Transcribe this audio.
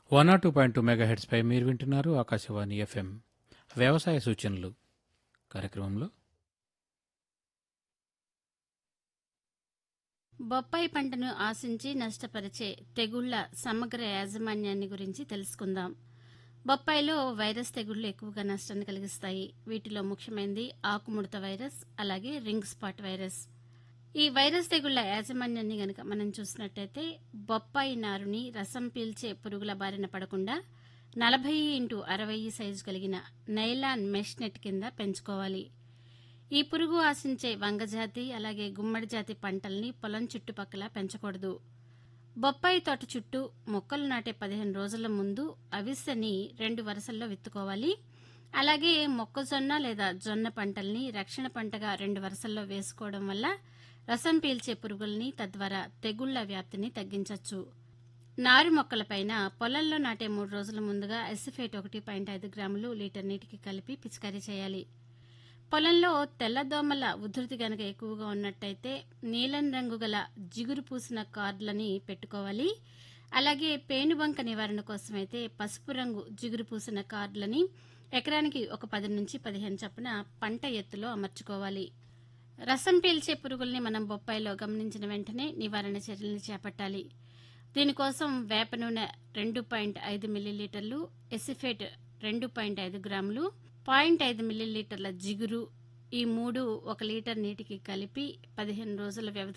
one nought two point two mega పై మీరు వింటున్నారు ఆకాశవాణి ఎఫ్ఎం వ్యవసాయ సూచనలు కార్యక్రమంలో బొప్పాయి పంటను ఆశించి నష్టపరిచే తెగుళ్ల సమగ్ర యాజమాన్యాన్ని గురించి తెలుసుకుందాం బొప్పాయిలో వైరస్ తెగుళ్లు ఎక్కువగా నష్టాన్ని కలిగిస్తాయి వీటిలో ముఖ్యమైనది ఆకుముడత వైరస్ అలాగే రింగ్ స్పాట్ వైరస్ ఈ వైరస్ తెగుళ్ల యాజమాన్యాన్ని గనక మనం చూసినట్టయితే బొప్పాయి నారుని రసం పీల్చే పురుగుల బారిన పడకుండా నలభై ఇంటూ అరవై సైజు కలిగిన నైలాన్ మెష్ నెట్ కింద పెంచుకోవాలి ఈ పురుగు ఆశించే వంగజాతి అలాగే గుమ్మడి జాతి పంటల్ని పొలం చుట్టుపక్కల పెంచకూడదు బొప్పాయి తోట చుట్టూ మొక్కలు నాటే పదిహేను రోజుల ముందు అవిసెని రెండు వరుసల్లో విత్తుకోవాలి అలాగే మొక్కజొన్న లేదా జొన్న పంటల్ని రక్షణ పంటగా రెండు వరుసల్లో వేసుకోవడం వల్ల రసం పీల్చే పురుగుల్ని తద్వారా తెగుళ్ల వ్యాప్తిని తగ్గించవచ్చు నారు మొక్కలపైన పొలంలో నాటే మూడు రోజుల ముందుగా ఎసిఫేట్ ఒకటి పాయింట్ ఐదు గ్రాములు లీటర్ నీటికి కలిపి పిచికారీ చేయాలి పొలంలో తెల్లదోమల ఉధృతి గనక ఎక్కువగా ఉన్నట్టయితే నీలం రంగు గల జిగురు పూసిన కార్డులని పెట్టుకోవాలి అలాగే పేనుబంక నివారణ కోసమైతే పసుపు రంగు జిగురు పూసిన కార్డులని ఎకరానికి ఒక పది నుంచి పదిహేను చొప్పున పంట ఎత్తులో అమర్చుకోవాలి రసం పీల్చే పురుగుల్ని మనం బొప్పాయిలో గమనించిన వెంటనే నివారణ చర్యలను చేపట్టాలి దీనికోసం వేప నూనె రెండు పాయింట్ ఐదు మిల్లీలీటర్లు ఎసిఫేట్ రెండు పాయింట్ ఐదు గ్రాములు పాయింట్ ఐదు మిల్లీలీటర్ల జిగురు ఈ మూడు ఒక లీటర్ నీటికి కలిపి పదిహేను రోజుల వ్యవధి